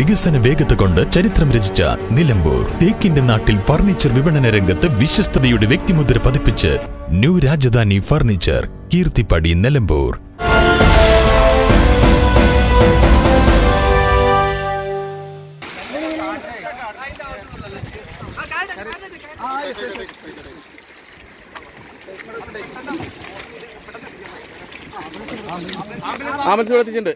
വികസന വേഗത കൊണ്ട് ചരിത്രം രചിച്ച നിലമ്പൂർ തേക്കിന്റെ നാട്ടിൽ ഫർണിച്ചർ വിപണന രംഗത്ത് വിശ്വസ്തതയുടെ വ്യക്തിമുദ്ര പതിപ്പിച്ച് new Rajadhani furniture Keerthippadi Nilambur ambulance ഇവിടെ എത്തിച്ചിട്ടുണ്ട്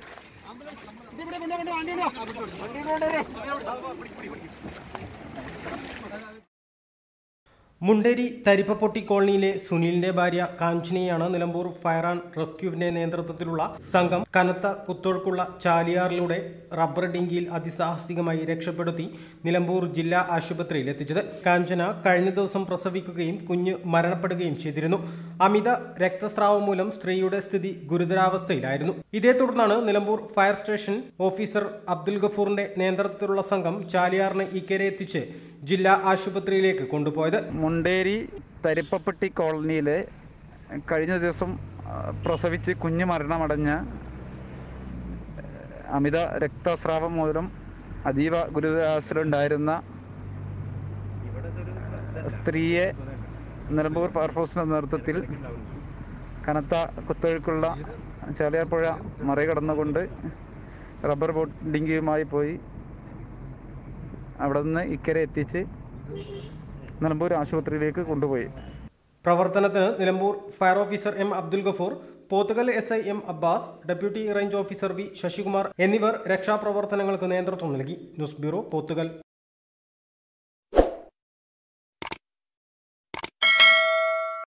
മുണ്ടേരി തരിപ്പപ്പൊട്ടി കോളനിയിലെ സുനിലിന്റെ ഭാര്യ കാഞ്ചനയാണ് നിലമ്പൂർ ഫയർ ആൻഡ് റെസ്ക്യൂവിന്റെ നേതൃത്വത്തിലുള്ള സംഘം കനത്ത കുത്തൊഴുക്കുള്ള ചാലിയാറിലൂടെ റബ്ബർ ഡിങ്കിയിൽ അതിസാഹസികമായി രക്ഷപ്പെടുത്തി നിലമ്പൂർ ജില്ലാ ആശുപത്രിയിൽ എത്തിച്ചത് കാഞ്ചന കഴിഞ്ഞ ദിവസം പ്രസവിക്കുകയും കുഞ്ഞ് മരണപ്പെടുകയും ചെയ്തിരുന്നു അമിത രക്തസ്രാവം മൂലം സ്ത്രീയുടെ സ്ഥിതി ഗുരുതരാവസ്ഥയിലായിരുന്നു ഇതേ തുടർന്നാണ് Nilambur fire station officer Abdul ഗഫൂറിന്റെ നേതൃത്വത്തിലുള്ള സംഘം ചാലിയാറിന് ഇക്കരെ എത്തിച്ച് ജില്ലാ ആശുപത്രിയിലേക്ക് കൊണ്ടുപോയത് മുണ്ടേരി തരിപ്പപ്പെട്ടി കോളനിയിൽ കഴിഞ്ഞ ദിവസം ആ, പ്രസവിച്ച് കുഞ്ഞ് മരണമടഞ്ഞ ആ, അമിത രക്തസ്രാവം മൂലം അതീവ ഗുരുതരാവസ്ഥയിലുണ്ടായിരുന്ന സ്ത്രീയെ നിലമ്പൂർ ഫയർഫോഴ്സിൻ്റെ നേതൃത്വത്തിൽ കനത്ത കുത്തൊഴുക്കുള്ള ചാലിയാർപ്പുഴ മറികടന്നുകൊണ്ട് റബ്ബർ ബോട്ടിങ്ങുമായി പോയി അവിടെ നിന്ന് ഇക്കരെ എത്തിച്ച് നിലമ്പൂർ ആശുപത്രിയിലേക്ക് കൊണ്ടുപോയി പ്രവർത്തനത്തിന് Nilambur fire officer M Abdul Gafoor Pothukal S I M Abbas deputy range officer V Sasikumar എന്നിവർ രക്ഷാപ്രവർത്തനങ്ങൾക്ക് നേതൃത്വം നൽകി ന്യൂസ് ബ്യൂറോ പോത്തുകൽ